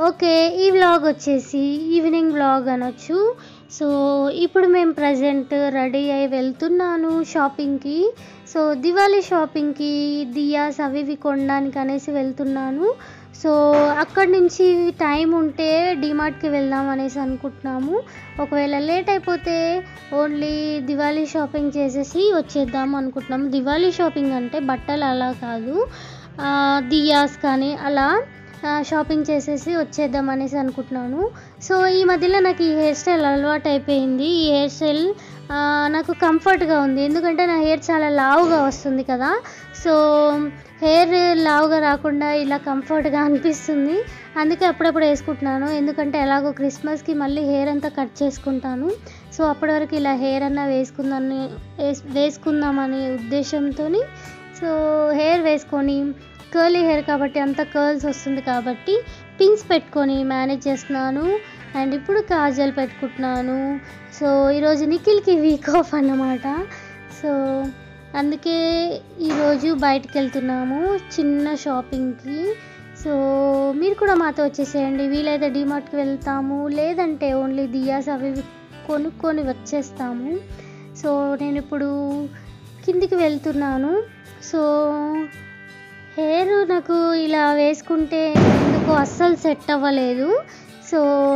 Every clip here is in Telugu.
ఓకే ఈ వ్లాగ్ వచ్చేసి ఈవినింగ్ వ్లాగ్ అనొచ్చు సో ఇప్పుడు మేము ప్రజెంట్ రెడీ అయి వెళ్తున్నాను షాపింగ్కి సో దివాళీ షాపింగ్కి దియాస్ అవి ఇవి కొనడానికి అనేసి వెళ్తున్నాను సో అక్కడి నుంచి టైం ఉంటే డిమార్ట్కి వెళ్దాం అనేసి అనుకుంటున్నాము ఒకవేళ లేట్ అయిపోతే ఓన్లీ దివాళీ షాపింగ్ చేసేసి వచ్చేద్దాం అనుకుంటున్నాము దివాళీ షాపింగ్ అంటే బట్టలు అలా కాదు ఆ, దియాస్ కానీ అలా ఆ, షాపింగ్ చేసేసి వచ్చేద్దాం అనేసి అనుకుంటున్నాను సో ఈ మధ్యలో నాకు ఈ హెయిర్ స్టైల్ అలవాటు అయిపోయింది ఈ హెయిర్ స్టైల్ ఆ, నాకు కంఫర్ట్గా ఉంది ఎందుకంటే నా హెయిర్ చాలా లావుగా వస్తుంది కదా సో హెయిర్ లావుగా రాకుండా ఇలా కంఫర్ట్గా అనిపిస్తుంది అందుకే అప్పుడప్పుడు వేసుకుంటున్నాను ఎందుకంటే ఎలాగో క్రిస్మస్కి మళ్ళీ హెయిర్ అంతా కట్ చేసుకుంటాను సో అప్పటి వరకు ఇలా హెయిర్ అన్నా వేసుకుందామని వేస్- వేసుకుందామనే ఉద్దేశంతో సో హెయిర్ వేసుకొని కర్లీ హెయిర్ కాబట్టి అంత కర్ల్స్ వస్తుంది కాబట్టి పిన్స్ పెట్టుకొని మేనేజ్ చేస్తున్నాను అండ్ ఇప్పుడు కాజల్ పెట్టుకుంటున్నాను సో ఈరోజు నిఖిల్కి వీక్ ఆఫ్ అన్నమాట సో అందుకే ఈరోజు బయటికి వెళ్తున్నాము చిన్న షాపింగ్కి సో మీరు కూడా మాతో వచ్చేసేయండి వీలైతే డిమార్ట్కి వెళ్తాము లేదంటే ఓన్లీ దియాస్ అవి ఇవి కొనుక్కొని వచ్చేస్తాము సో నేను ఇప్పుడు కిందికి వెళ్తున్నాను సో హెయిర్ నాకు ఇలా వేసుకుంటే ఎందుకో అస్సలు సెట్ అవ్వలేదు సో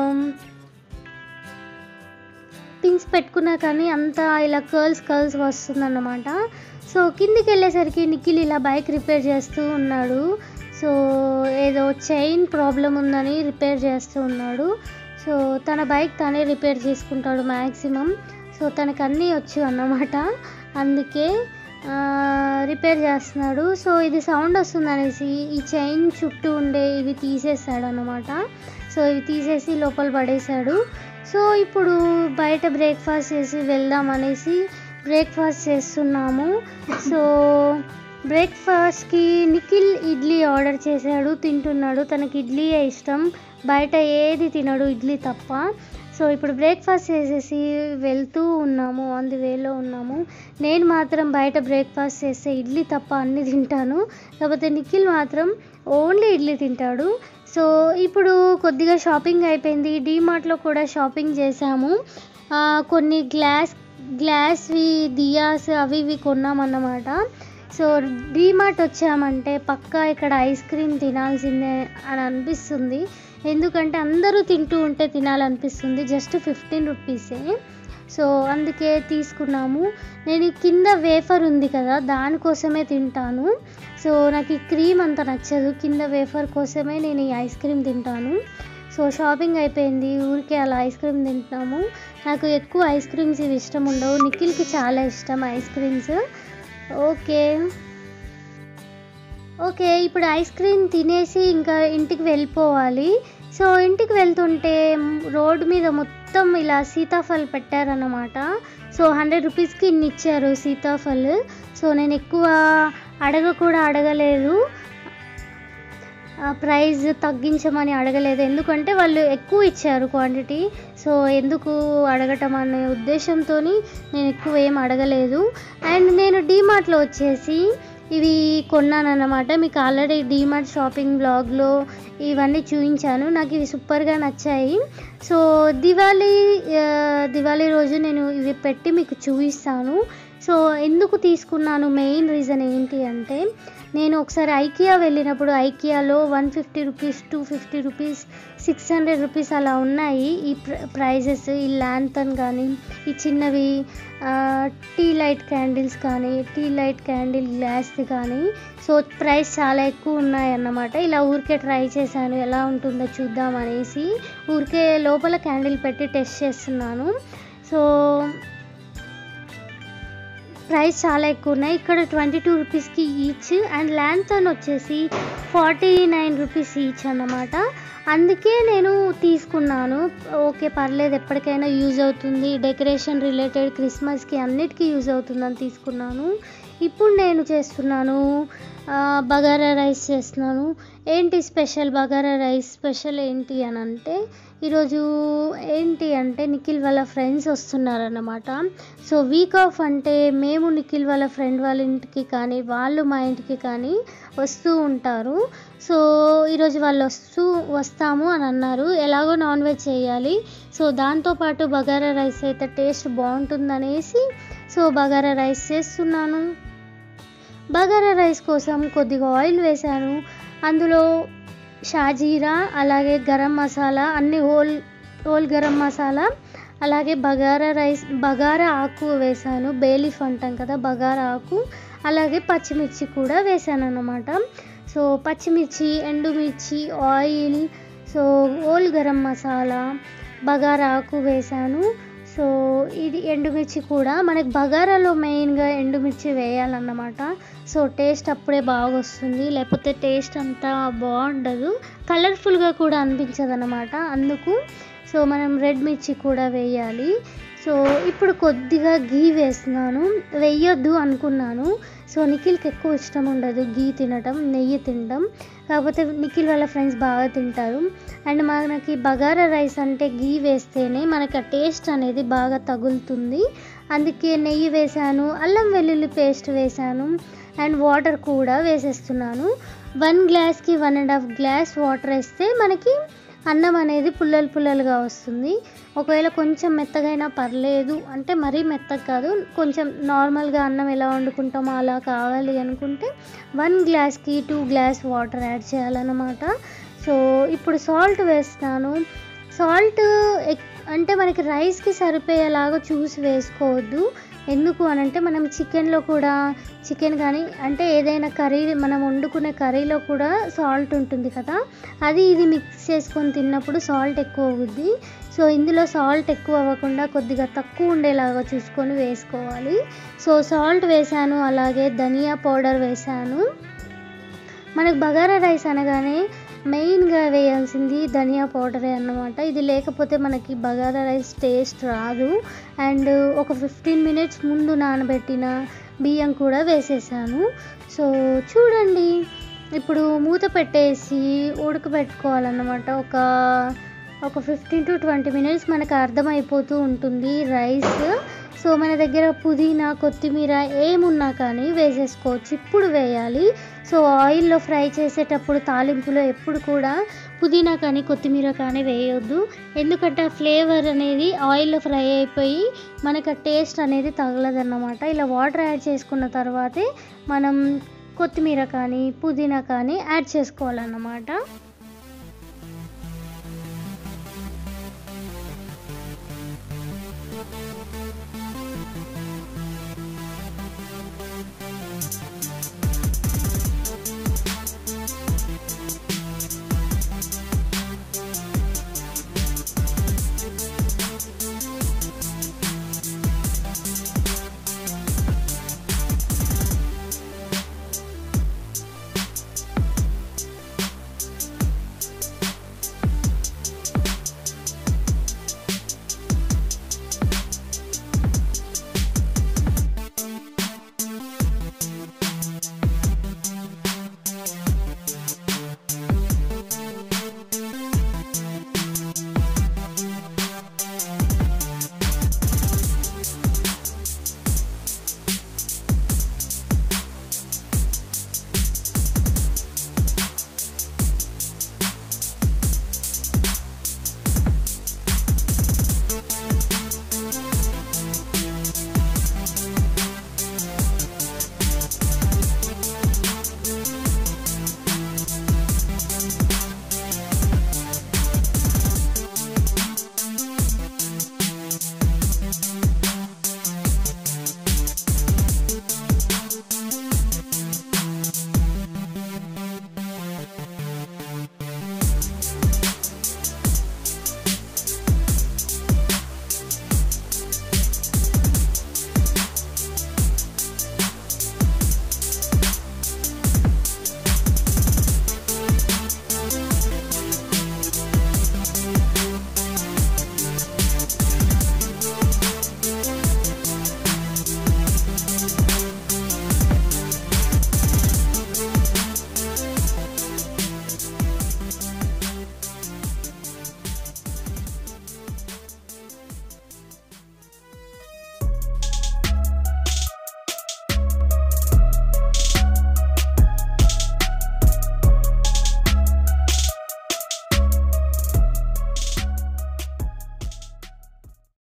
పిన్స్ పెట్టుకున్నా కానీ అంతా ఇలా కర్ల్స్ కర్ల్స్ వస్తుందన్నమాట సో కిందికి వెళ్ళేసరికి నిఖిల్ ఇలా బైక్ రిపేర్ చేస్తూ ఉన్నాడు సో ఏదో చైన్ ప్రాబ్లం ఉందని రిపేర్ చేస్తూ ఉన్నాడు సో తన బైక్ తనే రిపేర్ చేసుకుంటాడు మ్యాక్సిమం సో తనకు అన్నీ వచ్చు అన్నమాట అందుకే ఆ, రిపేర్ చేస్తున్నాడు సో ఇది సౌండ్ వస్తుంది అనేసి ఈ చైన్ చుట్టూ ఉండే ఇవి తీసేసాడు అన్నమాట సో ఇవి తీసేసి లోపల పడేశాడు సో ఇప్పుడు బయట బ్రేక్ఫాస్ట్ చేసి వెళ్దాం అనేసి బ్రేక్ఫాస్ట్ చేస్తున్నాము సో బ్రేక్ఫాస్ట్కి నిఖిల్ ఇడ్లీ ఆర్డర్ చేశాడు తింటున్నాడు తనకి ఇడ్లీయే ఇష్టం బయట ఏది తినడు ఇడ్లీ తప్ప సో ఇప్పుడు బ్రేక్ఫాస్ట్ చేసేసి వెళ్తూ ఉన్నాము ఆన్ ది వేలో ఉన్నాము నేను మాత్రం బయట బ్రేక్ఫాస్ట్ చేస్తే ఇడ్లీ తప్ప అన్ని తింటాను కాకపోతే నిఖిల్ మాత్రం ఓన్లీ ఇడ్లీ తింటాడు సో ఇప్పుడు కొద్దిగా షాపింగ్ అయిపోయింది డీమార్ట్లో కూడా షాపింగ్ చేసాము ఆ, కొన్ని గ్లాస్ గ్లాస్వి దియాస్ అవి ఇవి కొన్నామన్నమాట సో డీమార్ట్ వచ్చామంటే పక్కా ఇక్కడ ఐస్ క్రీమ్ తినాల్సిందే అని అనిపిస్తుంది ఎందుకంటే అందరూ తింటూ ఉంటే తినాలనిపిస్తుంది జస్ట్ ఫిఫ్టీన్ రూపీసే సో అందుకే తీసుకున్నాము నేను ఈ కింద వేఫర్ ఉంది కదా దానికోసమే తింటాను సో నాకు ఈ క్రీమ్ అంత నచ్చదు కింద వేఫర్ కోసమే నేను ఈ ఐస్ క్రీమ్ తింటాను సో షాపింగ్ అయిపోయింది ఊరికే అలా ఐస్ క్రీమ్ తింటున్నాము నాకు ఎక్కువ ఐస్ క్రీమ్స్ ఇవి ఇష్టం ఉండవు నిఖిల్కి చాలా ఇష్టం ఐస్ క్రీమ్స్ ఓకే ఓకే ఇప్పుడు ఐస్ క్రీమ్ తినేసి ఇంకా ఇంటికి వెళ్ళిపోవాలి సో ఇంటికి వెళ్తుంటే రోడ్ మీద మొత్తం ఇలా సీతాఫల్ పెట్టారన్నమాట సో హండ్రెడ్ రూపీస్కి ఇన్ని ఇచ్చారు సీతాఫల్ సో నేను ఎక్కువ అడగ కూడా అడగలేదు ఆ ప్రైస్ తగ్గించమని అడగలేదు ఎందుకంటే వాళ్ళు ఎక్కువ ఇచ్చారు క్వాంటిటీ సో ఎందుకు అడగటం అనే ఉద్దేశంతో నేను ఎక్కువ ఏం అడగలేదు అండ్ నేను డీమార్ట్లో వచ్చేసి ఇవి కొన్నానన్నమాట మీకు ఆల్రెడీ డీమార్ట్ షాపింగ్ బ్లాగ్లో ఇవన్నీ చూపించాను నాకు ఇవి సూపర్గా నచ్చాయి సో దివాళీ ఆ, దివాళీ రోజు నేను ఇవి పెట్టి మీకు చూపిస్తాను సో ఎందుకు తీసుకున్నాను మెయిన్ రీజన్ ఏంటి అంటే నేను ఒకసారి ఐకియా వెళ్ళినప్పుడు ఐకియాలో one fifty rupees two fifty rupees six hundred rupees అలా ఉన్నాయి ఈ ప్ర ప్రైజెస్ ఈ ల్యాంతన్ కానీ ఈ చిన్నవి ఆ, టీ లైట్ క్యాండిల్స్ కానీ టీ లైట్ క్యాండిల్ గ్లాస్ది కానీ సో ప్రైస్ చాలా ఎక్కువ ఉన్నాయి అన్నమాట ఇలా ఊరికే ట్రై చేశాను ఎలా ఉంటుందో చూద్దాం అనేసి ఊరికే లోపల క్యాండిల్ పెట్టి టెస్ట్ చేస్తున్నాను సో ప్రైస్ చాలా ఎక్కువ ఉన్నాయి ఇక్కడ ట్వంటీ టూ రూపీస్కి ఈచ్ అండ్ ల్యాంతన్ వచ్చేసి ఫార్టీ నైన్ రూపీస్ ఈచ్ అన్నమాట అందుకే నేను తీసుకున్నాను ఓకే పర్లేదు ఎప్పటికైనా యూజ్ అవుతుంది డెకరేషన్ రిలేటెడ్ క్రిస్మస్కి అన్నిటికీ యూజ్ అవుతుందని తీసుకున్నాను ఇప్పుడు నేను చేస్తున్నాను ఆ, బగారా రైస్ చేస్తున్నాను ఏంటి స్పెషల్ బగారా రైస్ స్పెషల్ ఏంటి అని అంటే ఈరోజు ఏంటి అంటే నిఖిల్ వాళ్ళ ఫ్రెండ్స్ వస్తున్నారన్నమాట సో వీక్ ఆఫ్ అంటే మేము నిఖిల్ వాళ్ళ ఫ్రెండ్ వాళ్ళ ఇంటికి కానీ వాళ్ళు మా ఇంటికి కానీ వస్తూ ఉంటారు సో ఈరోజు వాళ్ళు వస్తూ వస్తాము అని అన్నారు ఎలాగో నాన్ వెజ్ చేయాలి సో దాంతోపాటు బగారా రైస్ అయితే టేస్ట్ బాగుంటుందనేసి సో బగారా రైస్ చేస్తున్నాను బగారా రైస్ కోసం కొద్దిగా ఆయిల్ వేశాను అందులో షాజీరా అలాగే గరం మసాలా అన్ని హోల్ హోల్ గరం మసాలా అలాగే బగారా రైస్ బగారా ఆకు వేశాను బేలీఫ్ అంటాం కదా బగారా ఆకు అలాగే పచ్చిమిర్చి కూడా వేశాను అన్నమాట సో పచ్చిమిర్చి ఎండుమిర్చి oil so whole garam masala బగారా ఆకు వేశాను సో ఇది ఎండుమిర్చి కూడా మనకి బగారాలో మెయిన్గా ఎండుమిర్చి వేయాలన్నమాట సో టేస్ట్ అప్పుడే బాగా వస్తుంది లేకపోతే టేస్ట్ అంతా బాగుండదు కలర్ఫుల్గా కూడా అనిపించదు అనమాట అందుకు సో మనం రెడ్ మిర్చి కూడా వేయాలి సో ఇప్పుడు కొద్దిగా గీ వేస్తున్నాను వేయొద్దు అనుకున్నాను సో నిఖిల్కి ఎక్కువ ఇష్టం ఉండదు గీ తినటం నెయ్యి తినడం కాకపోతే నిఖిల్ వాళ్ళ ఫ్రెండ్స్ బాగా తింటారు అండ్ మనకి బగారా రైస్ అంటే గీ వేస్తేనే మనకి ఆ టేస్ట్ అనేది బాగా తగులుతుంది అందుకే నెయ్యి వేశాను అల్లం వెల్లుల్లి పేస్ట్ వేశాను అండ్ వాటర్ కూడా వేసేస్తున్నాను వన్ గ్లాస్కి one and half glass water వేస్తే మనకి అన్నం అనేది పుల్లలు పుల్లలుగా వస్తుంది ఒకవేళ కొంచెం మెత్తగైనా పర్లేదు అంటే మరీ మెత్తగా కాదు కొంచెం నార్మల్గా అన్నం ఎలా వండుకుంటామో అలా కావాలి అనుకుంటే వన్ గ్లాస్కి టూ గ్లాస్ వాటర్ యాడ్ చేయాలన్నమాట సో ఇప్పుడు సాల్ట్ వేస్తాను సాల్ట్ అంటే మనకి రైస్కి సరిపోయేలాగా చూసి వేసుకోవద్దు ఎందుకు అని అంటే మనం చికెన్లో కూడా చికెన్ కానీ అంటే ఏదైనా కర్రీ మనం వండుకునే కర్రీలో కూడా సాల్ట్ ఉంటుంది కదా అది ఇది మిక్స్ చేసుకొని తిన్నప్పుడు సాల్ట్ ఎక్కువ అవుద్ది సో ఇందులో సాల్ట్ ఎక్కువ అవ్వకుండా కొద్దిగా తక్కువ ఉండేలాగా చూసుకొని వేసుకోవాలి సో సాల్ట్ వేసాను అలాగే ధనియా పౌడర్ వేసాను మనకు బగారా రైస్ అనగానే మెయిన్గా వేయాల్సింది ధనియా పౌడరే అన్నమాట ఇది లేకపోతే మనకి బగారా రైస్ టేస్ట్ రాదు అండ్ ఒక ఫిఫ్టీన్ మినిట్స్ ముందు నానబెట్టిన బియ్యం కూడా వేసేసాను సో చూడండి ఇప్పుడు మూత పెట్టేసి ఉడకబెట్టుకోవాలన్నమాట ఒక ఒక ఫిఫ్టీన్ టు ట్వంటీ మినిట్స్ మనకు అర్థమైపోతూ ఉంటుంది రైస్ సో మన దగ్గర పుదీనా కొత్తిమీర ఏమున్నా కానీ వేసేసుకోవచ్చు ఇప్పుడు వేయాలి సో ఆయిల్లో ఫ్రై చేసేటప్పుడు తాలింపులో ఎప్పుడు కూడా పుదీనా కానీ కొత్తిమీర కానీ వేయొద్దు ఎందుకంటే ఆ ఫ్లేవర్ అనేది ఆయిల్లో ఫ్రై అయిపోయి మనకు ఆ టేస్ట్ అనేది తగలదన్నమాట ఇలా వాటర్ యాడ్ చేసుకున్న తర్వాతే మనం కొత్తిమీర కానీ పుదీనా కానీ యాడ్ చేసుకోవాలన్నమాట